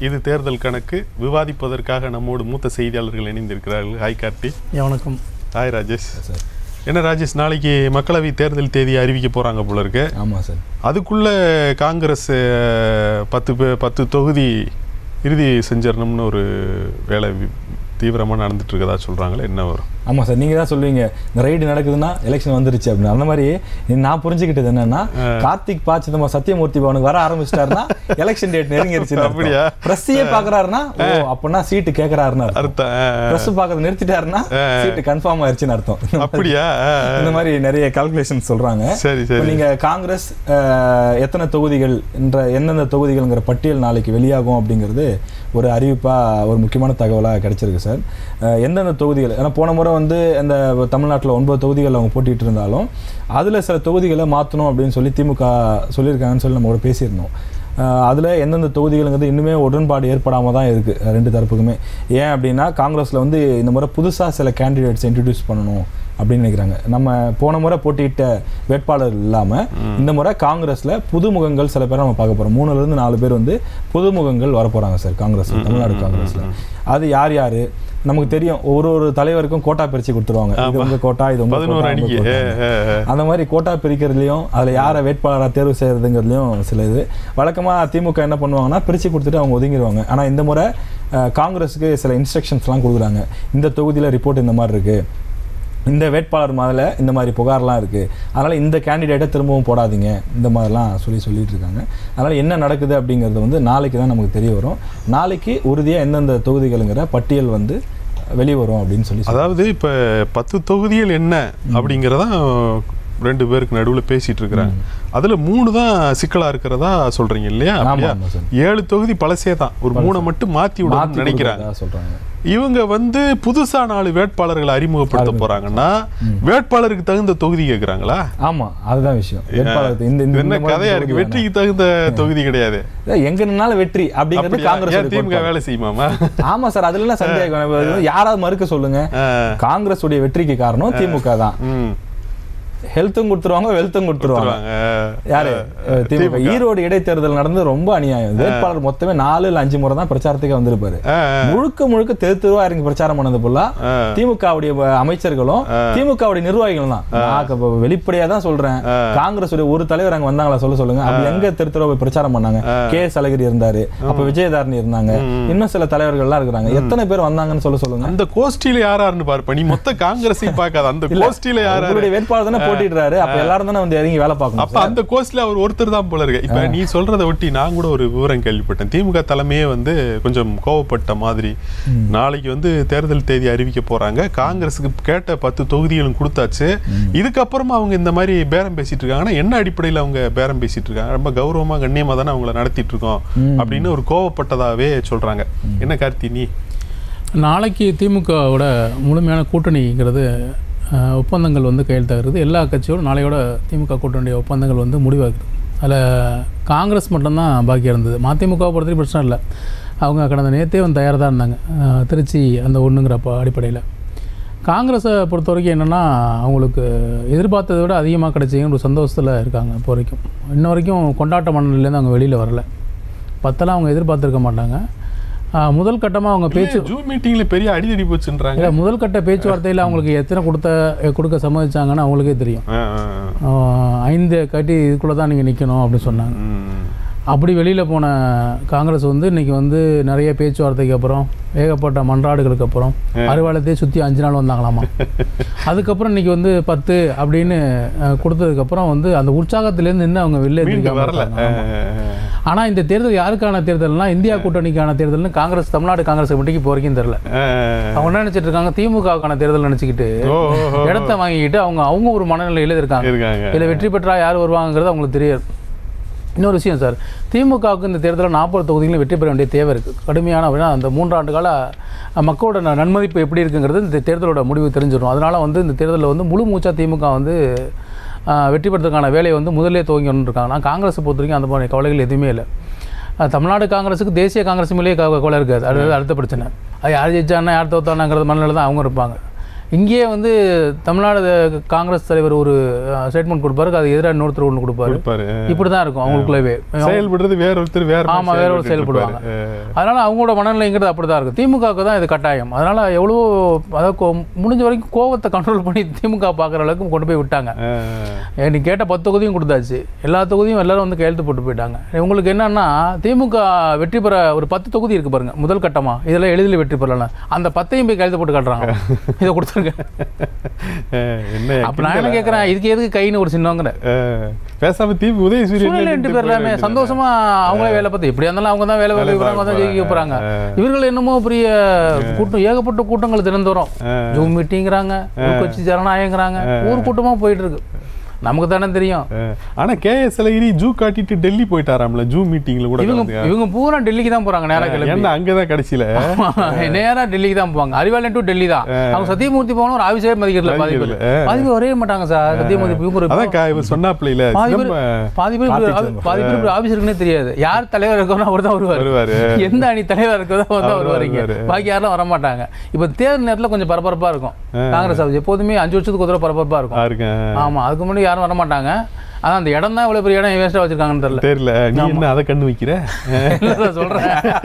இது தேர்தல் கணக்கு விவாதிப்பதற்காக நம்மோடு மூத்த செய்தியாளர்கள் இணைந்திருக்கிறார்கள் ஹாய் கார்த்தி ஐயா, வணக்கம் ஹாய் ராஜேஷ் சார் என்ன ராஜேஷ் நாளைக்கு மக்களவை தேர்தல் தேதி அறிவிக்க போகிறாங்க போல இருக்கு ஆமாம் சார் அதுக்குள்ள காங்கிரஸ் அஹ், பத்து பே- பத்து தொகுதி இறுதி செஞ்சிடணும்னு ஒரு வேலை தீவிரமாக நடந்துட்டு இருக்கதா சொல்கிறாங்களே என்ன வரும் ஆமாம் சார் நீங்கள் தான் சொல்லுவீங்க இந்த ரைடு நடக்குதுன்னா எலெக்ஷன் வந்துருச்சு அப்படின்னு அந்த மாதிரி நான் புரிஞ்சுக்கிட்டது என்னன்னா கார்த்திக் பா சிதம்பரம் சத்தியமூர்த்தி பவனுக்கு வர ஆரம்பிச்சிட்டாருன்னா எலெக்ஷன் டேட் நெருங்கிருச்சு அப்படியா? பிரஸ்ஸையே பார்க்கறாருன்னா ஓ அப்படின்னா சீட்டு கேட்கறாருன்னு அர்த்தம் அர்த்தம் அஹ், பிரஸ் பார்க்கறத நிறுத்திட்டாருன்னா சீட்டு கன்ஃபார்ம் ஆயிருச்சுன்னு அர்த்தம் அப்படியா அஹ், அஹ். இந்த மாதிரி நிறைய கால்குலேஷன் சொல்றாங்க சரி இப்ப சரி நீங்க காங்கிரஸ் அஹ், எத்தனை தொகுதிகள் என்ற எந்தெந்த தொகுதிகள்ங்கிற பட்டியல் நாளைக்கு வெளியாகும் அப்படிங்கிறது ஒரு அறிவிப்பா ஒரு முக்கியமான தகவலா கிடைச்சிருக்கு சார் அஹ், எந்தெந்த தொகுதிகள் ஏன்னா போன முறை வந்து இந்த தமிழ்நாட்டில் ஒன்பது தொகுதிகள் அவங்க போட்டிட்டு இருந்தாலும் அதுல சில தொகுதிகளை மாற்றணும் அப்படின்னு சொல்லி திமுக சொல்லியிருக்காங்கன்னு சொல்லி நம்ம கூட பேசியிருந்தோம் அஹ், அதுல எந்தெந்த தொகுதிகளுங்கிறது இன்னுமே உடன்பாடு ஏற்படாம தான் இருக்கு அஹ், ரெண்டு தரப்புக்குமே ஏன் அப்படின்னா காங்கிரஸ்ல வந்து இந்த முறை புதுசா சில கேண்டிடேட்ஸ் இன்ட்ரடியூஸ் பண்ணணும் அப்படின்னு நினைக்கிறாங்க நம்ம போன முறை போட்டியிட்ட வேட்பாளர் இல்லாம இந்த முறை காங்கிரஸ்ல புதுமுகங்கள் சில பேர் நம்ம பார்க்க போறோம் மூணுல இருந்து நாலு பேர் வந்து புதுமுகங்கள் வர போறாங்க சார் காங்கிரஸ் தமிழ்நாடு காங்கிரஸ்ல அது யார் யாரு நமக்கு தெரியும் ஒரு ஒரு தலைவருக்கும் கோட்டா பிரிச்சு கொடுத்துருவாங்க இது உங்க கோட்டா இது உங்க பதினோரு கோட்டா, உங்க அணிக்கு கோட்டா. அஹ், அஹ், அஹ். அந்த மாதிரி கோட்டா பிரிக்கிறதுலையும் அதில் யாரை வேட்பாளராக தேர்வு செய்யறதுங்கிறதுலையும் சில இது வழக்கமாக திமுக என்ன பண்ணுவாங்கன்னா பிரித்து கொடுத்துட்டு அவங்க ஒதுங்கிடுவாங்க ஆனால் இந்த முறை அஹ், காங்கிரஸுக்கு சில இன்ஸ்ட்ரக்ஷன்ஸ்லாம் கொடுக்குறாங்க இந்த தொகுதியில் ரிப்போர்ட் இந்த மாதிரி இருக்குது இந்த வேட்பாளர் மாதிரில இந்த மாதிரி புகார்லாம் இருக்குது அதனால் இந்த கேண்டிடேட்டை திரும்பவும் போடாதீங்க இந்த மாதிரிலாம் சொல்லி சொல்லிட்டு இருக்காங்க அதனால் என்ன நடக்குது அப்படிங்கிறது வந்து நாளைக்கு தான் நமக்கு தெரிய வரும் நாளைக்கு உறுதியாக எந்தெந்த தொகுதிகளுங்கிற பட்டியல் வந்து வெளியே வரும் அப்படின்னு சொல்லி சொல்றாங்க. அதாவது இப்ப பத்து தொகுதிகள் என்ன அப்படிங்கிறதான் ரெண்டு பேருக்கு நடுவுல பேசிட்டு இருக்கிறாங்க அதுல மூணு தான் சிக்கலா இருக்கிறதா சொல்றீங்க இல்லையா ஆமா, அப்படியா? ஆமா சார். ஏழு தொகுதி பழசே தான் ஒரு மூணை மட்டும் மாத்தி மாத்தி விடணும்னு நினைக்கிறாங்க கொடுக்கறதா சொல்றாங்க இவங்க வந்து புதுசா நாலு வேட்பாளர்களை அறிமுகப்படுத்த போறாங்கன்னா வேட்பாளருக்கு தகுந்த தொகுதி கேக்குறாங்களா ஆமா அதுதான் விஷயம் வேட்பாளர் இந்த இந்த- இது என்ன இந்த மாதிரி கதையா இருக்கு தொகுதி வெற்றிக்கு தகுந்த தொகுதி கிடையாது வேணாம். எங்க நின்னாலும் வெற்றி அப்படிங்கிறது அப்படியா? காங்கிரஸ் ஏன் திமுக வேலை செய்யுமாமா ஆமா சார் அதுல என்ன சந்தேகம் இப்ப யாராவது மறுக்க சொல்லுங்க ஆஹ். காங்கிரஸ் உடைய வெற்றிக்கு காரணம் திமுக தான் ம் ஹெல்த்தும் கொடுத்துருவாங்க வெல்த்தும் கொடுத்துருவாங்க கொடுத்துருவாங்க. யாரு அஹ், திமுக ஈரோடு இடைத்தேர்தல் நடந்து ரொம்ப அநியாயம் வேட்பாளர் மொத்தமே நாலு இல்ல அஞ்சு முறை தான் பிரச்சாரத்துக்கு வந்திருப்பாரு ஆஹ், முழுக்க முழுக்க தெரு தெருவா இறங்கி பிரச்சாரம் பண்ணது ஃபுல்லா ஆஹ். திமுகவுடைய அமைச்சர்களும் திமுகவுடைய நிர்வாகிகளும் தான் நான் இப்ப வெளிப்படையா தான் சொல்றேன் காங்கிரஸ் உடைய ஒரு தலைவர் அங்க வந்தாங்களா சொல்ல சொல்லுங்க அப்படி எங்க தெரு தெருவா போய் பிரச்சாரம் பண்ணாங்க கே எஸ் அழகிரி இருந்தாரு அப்ப விஜயதாரணி இருந்தாங்க இன்னும் சில தலைவர்கள்லாம் இருக்கிறாங்க எத்தனை பேர் வந்தாங்கன்னு சொல்ல சொல்லுங்க அந்த கோஷ்டியில யாராருன்னு பாருப்ப நீ மொத்த காங்கிரஸையும் பார்க்காத அந்த கோஷ்டியில யாராரு உங்களுடைய வேட்பாளர் தானே போட்டிடுறாரு அப்ப எல்லாரும் தானே வந்து இறங்கி வேலை பார்க்கணும் அப்ப அந்த கோஸ்ட்ல அவர் ஒருத்தர் தான் போல இருக்கு இப்ப நீ சொல்றதை ஒட்டி நான் கூட ஒரு விவரம் கேள்விப்பட்டேன் திமுக தலைமையே வந்து கொஞ்சம் கோவப்பட்ட மாதிரி நாளைக்கு வந்து தேர்தல் தேதி அறிவிக்க போறாங்க காங்கிரஸுக்கு கேட்ட பத்து தொகுதிகளும் கொடுத்தாச்சு இதுக்கப்புறமா அவங்க இந்த மாதிரி பேரம் பேசிட்டு இருக்காங்கன்னா என்ன அடிப்படையில் அவங்க பேரம் பேசிட்டு இருக்காங்க ரொம்ப கௌரவமா கண்ணியமா தானே அவங்கள நடத்திட்டு இருக்கோம் அப்படின்னு ஒரு கோவப்பட்டதாவே சொல்றாங்க என்ன கார்த்தி நீ நாளைக்கு திமுகவோட முழுமையான கூட்டணிங்கிறது அஹ், ஒப்பந்தங்கள் வந்து கையெழுத்தாகிறது எல்லா கட்சியோட நாளையோட திமுக கூட்டணியுடைய ஒப்பந்தங்கள் வந்து முடிவாகுது அதில் காங்கிரஸ் மட்டும்தான் பாக்கியாக இருந்தது மதிமுக பொறுத்தவரைக்கும் பிரச்சனை இல்லை அவங்க கடந்த நேற்றே வந்து தயாராக தான் இருந்தாங்க அஹ், திருச்சி அந்த ஒன்றுங்கிற அடிப்படையில் காங்கிரஸை பொறுத்த வரைக்கும் என்னென்னா அவங்களுக்கு எதிர்பார்த்ததை விட அதிகமாக கிடைச்சிங்கன்னு ஒரு சந்தோஷத்தில் இருக்காங்க இப்போ வரைக்கும் இன்ன வரைக்கும் கொண்டாட்ட மனநிலையிலேருந்து அவங்க வெளியில் வரல பத்தெல்லாம் அவங்க எதிர்பார்த்துருக்க மாட்டாங்க ஆஹ் முதல் கட்டமாக அவங்க பேச்சு ஜூம் மீட்டிங்ல பெரிய அடிதடி போச்சுன்றாங்க இல்லை முதல் கட்ட பேச்சுவார்த்தையில் அவங்களுக்கு எத்தனை கொடுத்த கொடுக்க சம்மதிச்சாங்கன்னு அவங்களுக்கே தெரியும் ஆ, ஆ, ஆ. ஆஹ் ஐந்து கட்டி இதுக்குள்ளே தான் நீங்கள் நிற்கணும் அப்படின்னு சொன்னாங்க ம். அப்படி வெளியில் போன காங்கிரஸ் வந்து இன்னைக்கு வந்து நிறைய பேச்சுவார்த்தைக்கு அப்புறம் ஏகப்பட்ட மன்றாடுகளுக்கு அப்புறம் அறுவாலத்தையே சுற்றி அஞ்சு நாள் வந்தாங்களாமா அதுக்கப்புறம் இன்னைக்கு வந்து பத்து அப்படின்னு அஹ், கொடுத்ததுக்கப்புறம் வந்து அந்த உற்சாகத்திலேருந்து நின்று அவங்க வெளில மீண்டு எந்திரிக்காம வரல இருக்காங்க. ஆ, ஆமா. ஆ, ஆ. ஆனால் இந்த தேர்தல் யாருக்கான தேர்தல்னா இந்தியா கூட்டணிக்கான தேர்தல்னு காங்கிரஸ் தமிழ்நாடு காங்கிரஸ் கமிட்டிக்கு இப்போ வரைக்கும் தெரில ஆ, அவங்க என்ன நினைச்சிட்டு இருக்காங்க திமுகவுக்கான தேர்தல் நினைச்சுக்கிட்டு ஓ, ஓ, ஓ. இடத்த வாங்கிக்கிட்டு அவங்க அவங்க ஒரு மனநிலையில இருக்காங்க இருக்காங்க இதில் வெற்றி பெற்றா யார் வருவாங்கிறது அவங்களுக்கு தெரியாது இன்னொரு விஷயம் சார் திமுகவுக்கு இந்த தேர்தலில் நாற்பது தொகுதிகளும் வெற்றி பெற வேண்டிய தேவை இருக்குது கடுமையான அப்படின்னா அந்த மூன்றாண்டு கால அஹ், மக்களோட ந- நன்மதிப்பு எப்படி இருக்குங்கிறது இந்த தேர்தலோட முடிவு தெரிஞ்சிடும் அதனால் வந்து இந்த தேர்தலில் வந்து முழு மூச்சா திமுக வந்து அஹ், வெற்றி பெறதுக்கான வேலையை வந்து முதல்லே துவங்கணும்னு இருக்காங்க ஆனால் காங்கிரஸை பொறுத்த வரைக்கும் அந்த மாதிரி கவலைகள் எதுவுமே இல்லை அஹ், தமிழ்நாடு காங்கிரஸுக்கு தேசிய காங்கிரஸ் மேலேயே க- கவலை இருக்காது அது அடுத்த பிரச்சனை அது யார் ஜெயிச்சானா யார் தோத்தானாங்கிறது மனநிலை தான் அவங்க இருப்பாங்க இங்கேயே வந்து தமிழ்நாடு காங்கிரஸ் தலைவர் ஒரு ஸ்டேட்மெண்ட் கொடுப்பாரு அது எதிராக இன்னொருத்தர் ஒன்று கொடுப்பாரு கொடுப்பாரு இப்படி தான் இருக்கும் அவங்களுக்குள்ளவே செயல்படுறது வேற ஒருத்தர் வேற மாதிரி ஆமா, வேற ஒரு செயல்பட்டுட்டு செயல்படுவாங்க. இருப்பாரு. அதனால அவங்களோட மனநிலைங்கிறது அப்படி தான் இருக்கும் திமுகவுக்கு தான் இது கட்டாயம் அதனால எவ்வளோ அதாவது கோ- முடிஞ்ச வரைக்கும் கோவத்தை கண்ட்ரோல் பண்ணி திமுக பார்க்குற அளவுக்கு கொண்டு போய் விட்டாங்க அஹ், ஏ, நீ கேட்ட பத்து தொகுதியும் கொடுத்தாச்சு எல்லா தொகுதியும் எல்லாரும் வந்து கையெழுத்து போட்டு போயிட்டாங்க உங்களுக்கு என்னன்னா திமுக வெற்றி பெற ஒரு பத்து தொகுதி இருக்கு பாருங்க முதல் கட்டமா இதெல்லாம் எளிதில் வெற்றி பெறலாம் அந்த பத்தையும் போய் கையெழுத்து போட்டு காட்டுறாங்க இதை கொடுத்துருங்க அஹ், என்ன அப்போ நான் என்ன கேட்குறேன் இதுக்கு எதுக்கு கைன்னு ஒரு சின்னங்கிற அஹ், பேசாம தீபு உதய சூழ்நிலை சூரியன் ரெண்டு பேர் எல்லாமே சந்தோஷமா அவங்களே வேலை பார்த்து எப்படியா இருந்தாலும் அவங்க தான் வேலை வேலை பார்க்க போறாங்க தான் ஜெயிக்க போறாங்க ஆ. இவர்கள் என்னமோ பெரிய கூட்டம் ஏகப்பட்ட கூட்டங்கள் தினந்தோறும் ஆ. ஜூம் மீட்டிங்கிறாங்க உள்கட்சி ஜனநாயகங்கிறாங்க ஊர் கூட்டமா போயிட்டு இருக்கு நமக்கு தானே தெரியும் அஹ், ஆனா கே எஸ் அழகிரி ஜூ காட்டிட்டு டெல்லி போயிட்டாராம்ல ஜூ மீட்டிங்ல கூட இவங்க கலந்து. இவங்க பூரா டெல்லிக்கு தான் போறாங்க நேரா கிளம்பி என்ன அங்கதான் கடைசியில நேரா டெல்லிக்கு தான் போவாங்க அறிவாலயம் டு டெல்லி தான் அவங்க சத்தியமூர்த்தி போகணும் ஒரு ஆஃபீஸே மதிக்கிறதுல பாதி பேர் மதிக்கிறதுல, பாதி பேர் வரவே மாட்டாங்க சார் சத்தியமூர்த்தி இவங்க ஒரு அதான் கா- இவர் சொன்னாப்ல பாதி பேர் சிதம்ப பாதி பேர் இப்படி கார்த்திக் ஆபி- பாதி பேர் இப்படி ஆபீஸ் இருக்குன்னே தெரியாது யார் தலைவர் இருக்கோ அவர் தான் வருவார் வருவாரு எந்த அணி தலைவர் இருக்கிறதோ வந்து அவர் அவர் வரீங்க வருவாரு. பாக்கி யாரும் வர மாட்டாங்க இப்போ தேர்தல் நேரத்துல கொஞ்சம் பரபரப்பா இருக்கும் காங்கிரஸ் ஆஃபீஸ் எப்போதுமே அஞ்சு வருஷத்துக்கு ஒரு தடவை பரபரப்பா இருக்கும் இருக்கேன் ஆமா அதுக்கு முன்னாடி யாரும் வர மாட்டாங்க அதான் அந்த இடம் தான் இவ்வளவு பெரிய இடம் வேஸ்டா வச்சிருக்காங்கன்னு தெரியல தெரியல நீ என்ன அதை கண்ணு வைக்கிற இல்ல நான் சொல்றேன்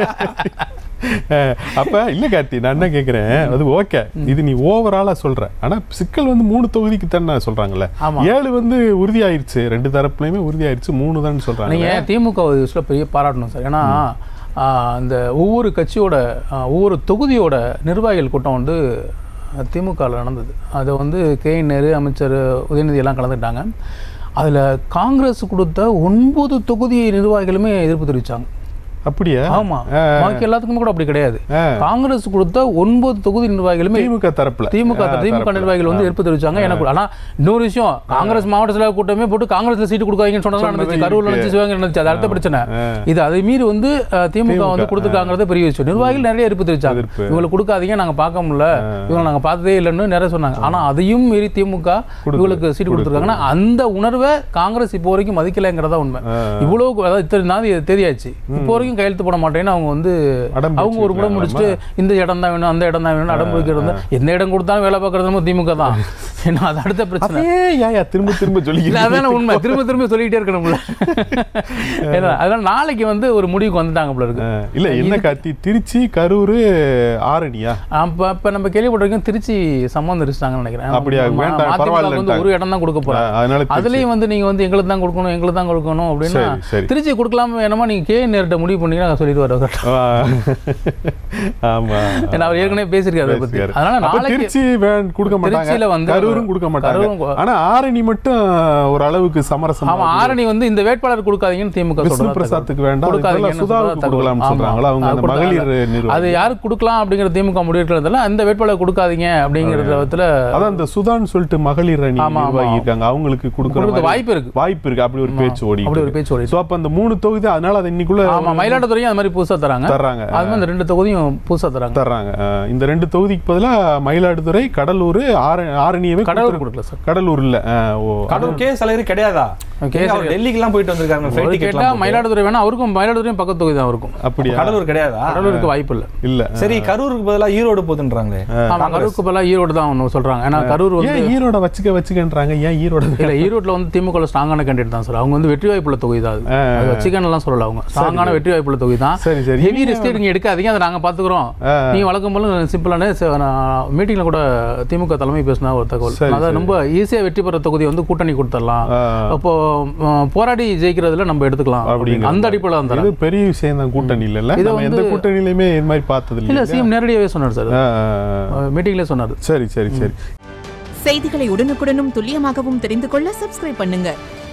அஹ், அப்ப இல்ல கார்த்தி நான் என்ன கேக்குறேன் அது ஓகே இது நீ ஓவராலா சொல்ற ஆனா சிக்கல் வந்து மூணு தொகுதிக்கு தானே சொல்றாங்கல்ல ஆமா. ஏழு வந்து உறுதி ஆயிருச்சு ரெண்டு தரப்புலயுமே உறுதி ஆயிருச்சு மூணு தான் சொல்றாங்க நீங்க திமுக விஷயத்துல பெரிய பாராட்டணும் சார் ஏன்னா ஆஹ், அந்த ஒவ்வொரு கட்சியோட ஆஹ், ஒவ்வொரு தொகுதியோட நிர்வாகிகள் கூட்டம் வந்து திமுகவில் நடந்தது அதை வந்து கே நேரு அமைச்சர் உதயநிதி எல்லாம் கலந்துக்கிட்டாங்க அதில் காங்கிரஸ் கொடுத்த ஒன்பது தொகுதி நிர்வாகிகளுமே எதிர்ப்பு தெரிவித்தாங்க அப்படியா ஆமா பாக்கி எல்லாத்துக்குமே கூட அப்படி கிடையாது ஆ. காங்கிரஸ் கொடுத்த ஒன்பது தொகுதி நிர்வாகிகளுமே திமுக தரப்புல திமுக ஆ, திமுக தரப்புல. நிர்வாகிகள் வந்து எதிர்ப்பு தெரிவிச்சாங்க எனக்கு ஆனா இன்னொரு விஷயம் காங்கிரஸ் மாவட்ட செயலாளர் கூட்டமே போட்டு காங்கிரஸ்ல சீட்டு கொடுக்காதீங்கன்னு சொன்னதெல்லாம் நடந்துச்சு சொன்னது கரூர்ல நடந்துச்சு சிவகங்கை நடந்துச்சு அது அடுத்த பிரச்சனை இது அதை மீறி வந்து அஹ், திமுக வந்து கொடுத்துருக்காங்கிறது பெரிய விஷயம் நிர்வாகிகள் நிறைய எதிர்ப்பு தெரிவிச்சாங்க எதிர்ப்பு. இவங்களை கொடுக்காதீங்க நாங்க பார்க்க முடியல இவங்களை நாங்க பார்த்ததே இல்லைன்னு நிறைய சொன்னாங்க ஆனா அதையும் மீறி திமுக இவங்களுக்கு சீட்டு கொடுத்துருக்காங்கன்னா அந்த உணர்வை காங்கிரஸ் இப்போ வரைக்கும் மதிக்கலைங்கிறதா உண்மை இவ்வளவு அதாவது இத்தனை நாள் இது தேதியாச்சு இப்போ வரைக்கும் கையெழுத்து போட மாட்டேன்னு அவங்க வந்து அடம் அவங்க ஒரு முறை முடிச்சுட்டு இந்த இடம் தான் வேணும் அந்த இடம் தான் வேணும் அடம் பிடிக்கிறது எந்த இடம் கொடுத்தாலும் வேலை பார்க்கறது நம்ம திமுக தான் ஏன்னா அது அடுத்த பிரச்சனை அதே ஏயா திரும்ப திரும்ப இல்ல சொல்லி அதான உண்மை திரும்ப திரும்ப சொல்லிக்கிட்டே இருக்கணும்ல ஏன்னா, அதனால நாளைக்கு வந்து ஒரு முடிவுக்கு வந்துட்டாங்க போல இருக்கு இல்ல என்ன கார்த்தி திருச்சி கரூர் ஆரணியா அப்ப அப்ப நம்ம கேள்விப்பட்டிருக்கோம் திருச்சி சம்மந்தம் இருச்சிட்டாங்கன்னு நினைக்கிறேன் அப்படியா? ஆமா, வேண்டாம், மதிமுக பரவாயில்ல வந்து ஒரு இடம் தான் கொடுக்க போறாங்க ஆ, அதனால திருச்சி. அதுலயும் வந்து நீங்க வந்து எங்களுக்கு தான் கொடுக்கணும் எங்களுக்கு தான் கொடுக்கணும் அப்படின்னா சரி, சரி. திருச்சி கொடுக்கலாம வேணுமா நீங்க கே நேரிட்ட முடிவு பண்ணீங்கன்னா சொல்லிட்டு வர ஆ, ஆமா ஏன்னா அவர் ஏற்கனவே பேசியிருக்காரு அதை பத்தி பேசிக்காரு. அதனால அப்ப நாளைக்கு திருச்சி வேன் கொடுக்க மாட்டாங்க திருச்சியில வந்து கரூரும் கொடுக்க மாட்டாங்க கரூரும் கொ- ஆனா ஆரணி மட்டும் ஒரு அளவுக்கு சமரசம் ஆமா ஆரணி வந்து இந்த வேட்பாளர் கொடுக்காதீங்கன்னு திமுக விஷ்ணு சொல்றதா பிரசாத்துக்கு தகவல். வேண்டாம் கொடுக்காதீங்கன்னு அதுக்கு பதிலா சொல்றதா சுதாவுக்கு தகவல். கொடுக்கலாம்னு ஆமா. சொல்றாங்களா அவங்க அந்த அது மகளிர் கொடுத்தாங்க. நிர்வாகி. அது யாருக்கு கொடுக்கலாம் அப்படிங்கிற திமுக முடிவு இருக்கிறதுல அந்த வேட்பாளர் கொடுக்காதீங்க அப்படிங்கிற விதத்துல அதான் அந்த சுதான் சொல்லிட்டு மகளிர் அணி ஆமா, ஆமா. நிர்வாகி இருக்காங்க அவங்களுக்கு கொடுக்குற கொடுக்க மாதிரி வாய்ப்பு இருக்கு வாய்ப்பு இருக்கு அப்படி ஒரு பேச்சு ஓடி அப்படி ஒரு பேச்சு ஓடிட்டு சோ அப்ப அந்த மூணு தொகுதி அதனால அது இன்னைக்குள்ள ஆமா மயிலாடுதுறையும் அது மாதிரி புதுசா தராங்க தர்றாங்க அது மாதிரி இந்த ரெண்டு தொகுதியும் புதுசா தராங்க தர்றாங்க அஹ் இந்த ரெண்டு தொகுதிக்கு பதிலா மயிலாடுதுறை கடலூர் ஆர- ஆரணியவே கடலூர் கொடுத்திரு- கொடுக்கல சார் கடலூர் இல்ல அஹ் ஓ கடவுள் கே சலரி கிடையாதா கே. ஏங்க, அவர் டெல்லிக்கெல்லாம் போயிட்டு வந்திருக்காங்க ஒரு flight ticket கேட்டா எல்லாம் போட்டு. மயிலாடுதுறை வேணா அவருக்கும் மயிலாடுதுறையும் பக்கத்து தொகுதி தான் இருக்கும் அப்படியா கடலூர் கிடையாதா கடலூருக்கு வாய்ப்பு இல்ல இல்ல சரி கரூருக்கு பதிலா ஈரோடு போகுதுன்றாங்களே ஆமா கரூருக்கு பதிலா ஈரோடு தான் ஒன்று சொல்றாங்க ஏன்னா கரூர் வந்து ஏன் ஈரோட வச்சுக்க வச்சுக்கன்றாங்க ஏன் ஈரோட இல்ல ஈரோட்ல வந்து திமுக ஸ்ட்ராங்கான கேண்டிடேட் தான் சார் அவங்க வந்து வெற்றி வாய்ப்புள்ள தொகுதி தான் அது. அது வச்சுக்கன்னு எல்லாம் சொல்லல அவங்க ஸ்ட்ராங்கான வெற்றி வாய்ப்புள்ள தொகுதி தான் சரி சரி ஹெவி ரிஸ்க் நீங்க எடுக்காதீங்க அதை நாங்க பாத்துக்கிறோம் நீங்க வழக்கம் போல சிம்பிளான மீட்டிங்ல கூட திமுக தலைமை பேசின ஒரு தகவல் சரி, அதாவது ரொம்ப ஈஸியா வெற்றி பெற தொகுதி வந்து கூட்டணி கொடுத்துடலாம் ஆ, அப்போ ம், போராடி ஜெயிக்கிறதுல நம்ம எடுத்துக்கலாம் அப்படிங்கிற அந்த அடிப்படையில் தான் இது தரேன் பெரிய விஷயம் தான் கூட்டணி இல்ல இது நம்ம எந்த வந்து- கூட்டணியிலுமே இது மாதிரி பார்த்தது இல்ல இல்ல சிஎம் நேரடியாவே சொன்னார் சார் ஆ, ஆ, ஆ. மீட்டிங்ல சொன்னார் சரி சரி சரி செய்திகளை உடனுக்குடனும் துல்லியமாகவும் தெரிந்து கொள்ள சப்ஸ்கிரைப் பண்ணுங்க